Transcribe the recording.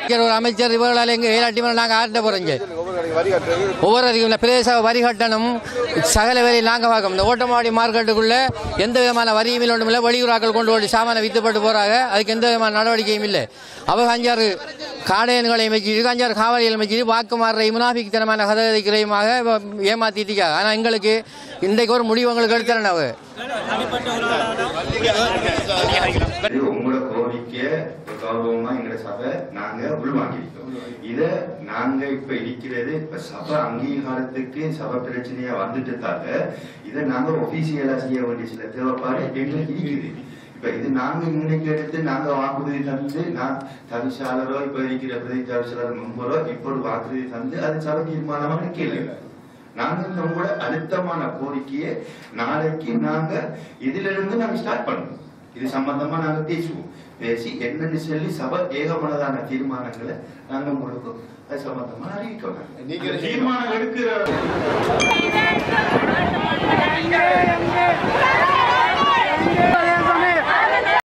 ஒரு அமைச்சர் இவர்களால் எங்க ஏழாட்டி மேலே நாங்கள் ஆட்ட போகிறோங்க ஒவ்வொரு அதிகம் பிரதேச வரி கட்டணம் சகல வேலை நாங்கள் பார்க்கணும் இந்த ஓட்டமாடி மார்க்கெட்டுக்குள்ள எந்த விதமான வரியும் இல்லை ஒன்றும் இல்லை வெளியூராக்கள் கொண்டு போய் சாமானை வித்துப்பட்டு போறாங்க அதுக்கு எந்த விதமான நடவடிக்கையும் இல்லை அவங்க அஞ்சாறு காடையன்களையும் வச்சுட்டு அஞ்சாறு காவலிகளை வச்சுட்டு வாக்கு மாறுற முனாபிக் தனமான கதகதிக்கிறையுமாக ஏமாத்திட்டு ஆனால் எங்களுக்கு இன்றைக்கு ஒரு முடிவு உங்களுக்கு எடுத்துறேன் அவங்க இது உங்களோட கோரிக்கை கௌரவமா எங்க சபை நாங்க உள்வாங்கியிருக்கோம் இத நாங்க இப்ப இருக்கிறது இப்ப சபை அங்கீகாரத்துக்கு சபை பிரச்சனையா வந்துட்டதால இத நாங்க ஒபிசியலா செய்ய வேண்டிய சில தேவைப்பாடு எங்களுக்கு இருக்குது இப்ப இது நாங்க இன்னைக்கு எடுத்து நாங்க வாக்குறுதி தந்து நான் தவிசாளரோ இப்ப இருக்கிற பிரதி தவிசாளர் மெம்பரோ இப்போது வாக்குறுதி தந்து அது சபை தீர்மானமாக கேள்வி நாங்க இந்த உங்களோட அழுத்தமான கோரிக்கையை நாளைக்கு நாங்க இதுல இருந்து நாங்க ஸ்டார்ட் பண்ணுவோம் இது சம்பந்தமா நாங்க பேசுவோம் பேசி என்னன்னு சொல்லி சபை ஏகமனதான தீர்மானங்களை நாங்க உங்களுக்கு அது சம்பந்தமா அறிவிக்கணும் நீங்க தீர்மானம் எடுக்கிற